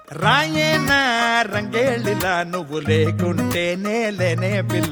రాయేనా రంగేళిలా నువ్వు లేకుంటే నేలేనే పిల్ల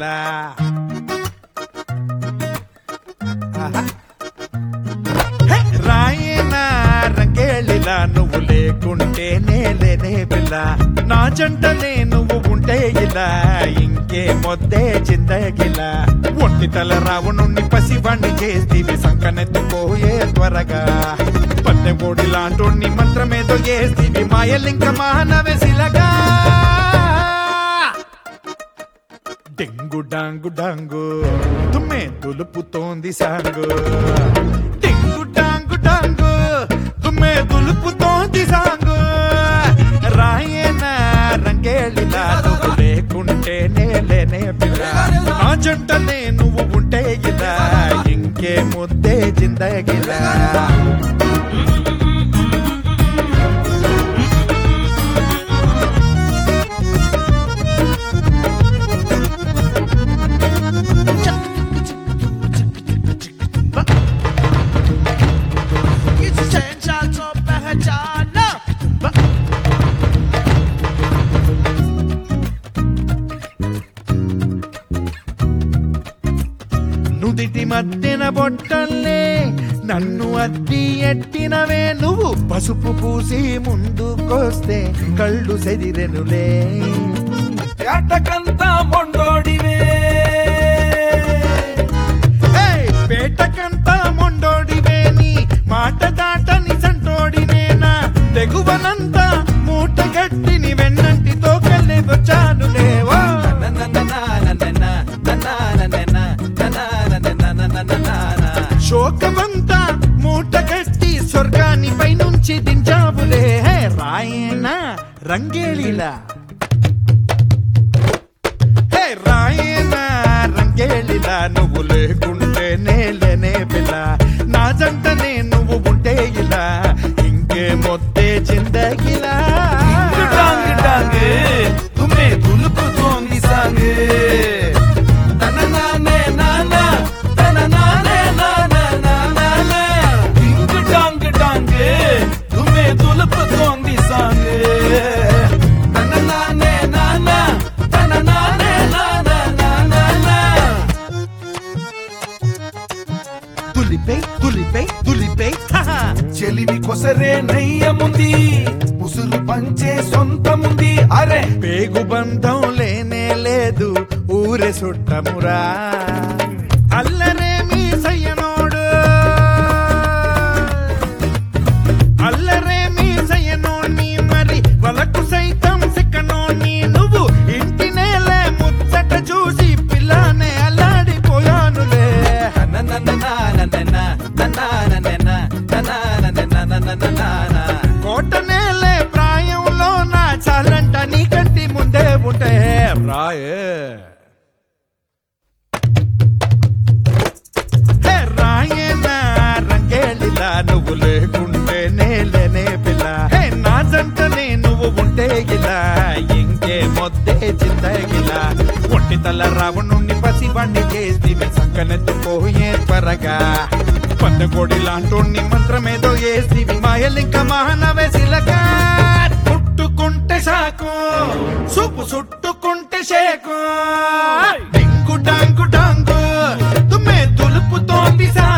ఆహా. హే! రాయేనా రంగేళిలా నువ్వు లేకుంటే నేలేనే పిల్ల నా జంటనే నువ్వు ఉంటే ఇలా ఇంకే మొద్దే చిందగిలా ఒంటి తల రావణుణ్ణి పసివాణ్ణి చేస్తీవి సంకనెత్తుకోయే త్వరగా పన్నెమూడి లాంటోణ్ణి మంత్రమేదో చేస్తీవి మాయలింక మానవెసిలగా డెంగు డాంగు డాంగు తుమ్మే దులుపుతోంది సాంగు డెంగు డాంగు డాంగు తుమ్మే దులుపుతోంది సాంగు రాయేనా రంగేళిలా నువ్వు లేకుంటే నేలేనే పిల్ల నా జంటనే నువ్వు ఉంటే ఇలా ఇంకే ముద్దే జిందగిలా Senza pehchana నుదిటి మధ్యన బొట్టల్లే నన్ను అద్ది ఎట్టినవే నువ్వు పసుపు పూసి ముందుకొస్తే కళ్ళు సెదిరెనులే ఏటకంతా మొండోడివే ఏయ్! పేటకంతా మొండోడివే నీ మాట దాటని సంటోడినేనా తెగువనంతా మూట గట్టిని వెన్నంటితో కళ్ళి వచ్చానులేవా శోకమంతా మూట కట్టి స్వర్గాని పైనుంచి దించావులే హే రాయనా రంగేళిలా హే రాయనా రంగేళిలా నువ్వు లేకుంటే నేలేనే పిల్ల నా జంటనే నువ్వు ఉంటే ఇలా ఇంకే మొత్తే చిందగిలా డాంగ్ డాంగ్ తుమ్మే దులుపుతోంది సాంగ్ తన నానే నానా తన నానే నానా నానా డింగ్ డాంగ్ డాంగ్ తుమ్మే దులుపుతోంది సాంగ్ తన నానే నానా తన నానే నానా నానా తులిపై తులిపై తులిపై హహా. చెలివి కొసరే నయ్యముంది ఉసురు పంచే సొంతముంది అరే పేగు బంధం లేనే లేదు ఊరే సుట్టమురా అల్లరే మీ సయ్యనోడు అల్లరే మీ సయ్యనోని మరి వలకు సైతం సిక్కనోని నువ్వు ఇంటి నేలే ముచ్చట చూసి పిల్లనే అల్లాడిపోయానులే కోట నేలే ప్రాయంలో నా చాలంట నీ కంటి ముందే ఉంటే రాయే హే రాయేనా రంగేళిలా నువ్వు లేకుంటే నేలేనే పిల్ల హే నా జంటనే నువ్వు ఉంటే ఇలా ఇంకే మొద్దే చింతగిలా ఒంటి తల రావణుణ్ణి పసివాణ్ణి చేసి సంకనెత్తుకోయే త్వరగా పందకోడి లాంటోణ్ణి మంత్రమేదో వేసి మాయలింక మహానవేసిలగా ముట్టుకుంటే సాకు సూపు చుట్టుకుంటే షేకు డింగు డాంగు డాంగు తుమ్మే దులుపుతోంది సా